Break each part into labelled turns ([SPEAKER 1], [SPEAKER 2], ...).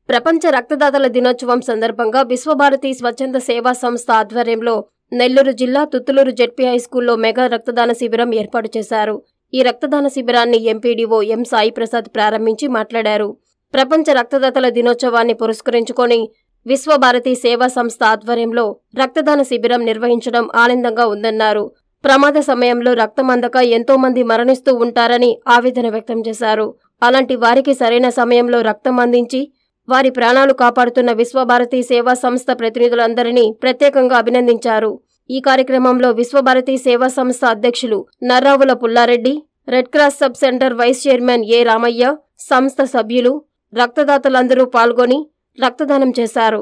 [SPEAKER 1] ప్రపంచ రక్తదాతల దినోత్సవం సందర్భంగా విశ్వభారతి స్వచ్ఛంద సేవా సంస్థ ఆధ్వర్యంలో నెల్లూరు జిల్లా తుత్తులూరు జెడ్పీ హైస్కూల్లో మెగా రక్తదాన శిబిరం ఏర్పాటు చేశారు ఈ రక్తదాన శిబిరాన్ని ఎంపీడీఓ ఎం సాయి ప్రసాద్ ప్రారంభించి మాట్లాడారు ప్రపంచ రక్తదాతల దినోత్సవాన్ని పురస్కరించుకొని విశ్వభారతి సేవా సంస్థ ఆధ్వర్యంలో రక్తదాన శిబిరం నిర్వహించడం ఆనందంగా ఉందన్నారు ప్రమాద సమయంలో రక్తం అందక ఎంతో మంది మరణిస్తూ ఉంటారని ఆవేదన వ్యక్తం చేశారు అలాంటి వారికి సరైన సమయంలో రక్తం అందించి వారి ప్రాణాలు కాపాడుతున్న విశ్వభారతి సేవా సంస్థ ప్రతినిధులందరినీ ప్రత్యేకంగా అభినందించారు ఈ కార్యక్రమంలో విశ్వభారతి సేవా సంస్థ అధ్యక్షులు Narravula Pullareddy red cross sub centre vice chairman A Ramaiah సంస్థ సభ్యులు రక్తదాతలందరూ పాల్గొని రక్తదానం చేశారు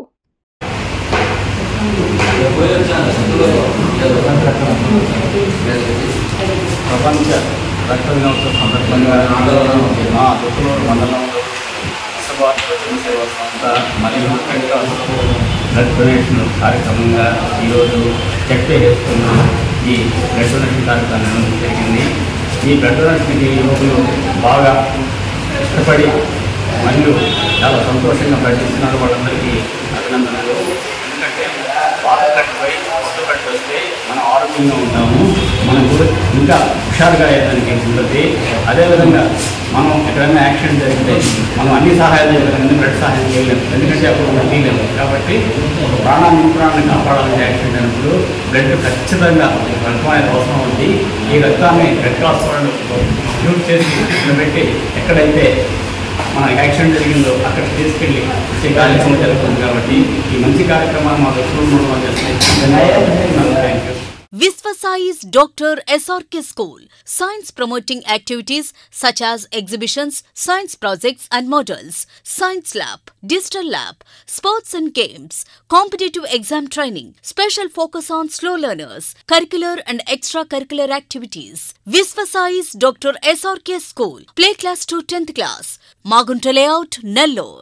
[SPEAKER 2] ప్రపంచ రక్త దినోత్సవం సందర్భంగా మా దుక్కులూరు మండలంలో విశ్వభారత ప్రజల సేవా సంస్థ మరియు ముఖ్యంగా బ్లడ్ డొనేషన్ కార్యక్రమంగా ఈరోజు చెక్ చేస్తున్న ఈ బ్లడ్ డొనేషన్ కార్యక్రమం నిర్వహించడం జరిగింది ఈ బ్లడ్ డొనేషన్కి యువకులు బాగా ఇష్టపడి మరియు చాలా సంతోషంగా ప్రయత్నిస్తున్నారు వాళ్ళందరికీ అభినందనలు ఎందుకంటే పాత కట్టుపై కొత్త కట్టు వస్తే మనం ఆరోగ్యంగా ఉంటాము మనం కూడా ఇంకా హుషారుగా అయ్యేదానికి ఉంటుంది అదేవిధంగా మనం ఎక్కడైనా యాక్సిడెంట్ జరిగితే మనం అన్ని సహాయాలు చేయగలం బ్లడ్ సహాయం చేయలేము ఎందుకంటే అప్పుడు మనం తీయలేము కాబట్టి ఒక ప్రాణాన్ని ప్రాణాన్ని కాపాడాలంటే యాక్సిడెంట్ అయినప్పుడు బ్లడ్ ఖచ్చితంగా రక్తమైన అవసరం ఉంది ఈ రక్తాన్ని రెడ్ క్రాస్ వాళ్ళు యూజ్ చేసి ఇక్కడ పెట్టి ఎక్కడైతే మన యాక్సిడెంట్ జరిగిందో అక్కడ తీసుకెళ్ళి ఇచ్చే కార్యక్రమం జరుగుతుంది కాబట్టి ఈ మంచి కార్యక్రమాన్ని మా దృష్టిలో మూడు చేస్తున్నాయి thank you
[SPEAKER 3] Visvasai's Dr. SRK School. Science promoting activities such as exhibitions, science projects and models, science lab, digital lab, sports and games, competitive exam training, special focus on slow learners, curricular and extracurricular activities. Visvasai's Dr. SRK School. Play class to 10th class. Magunta layout, Nellore.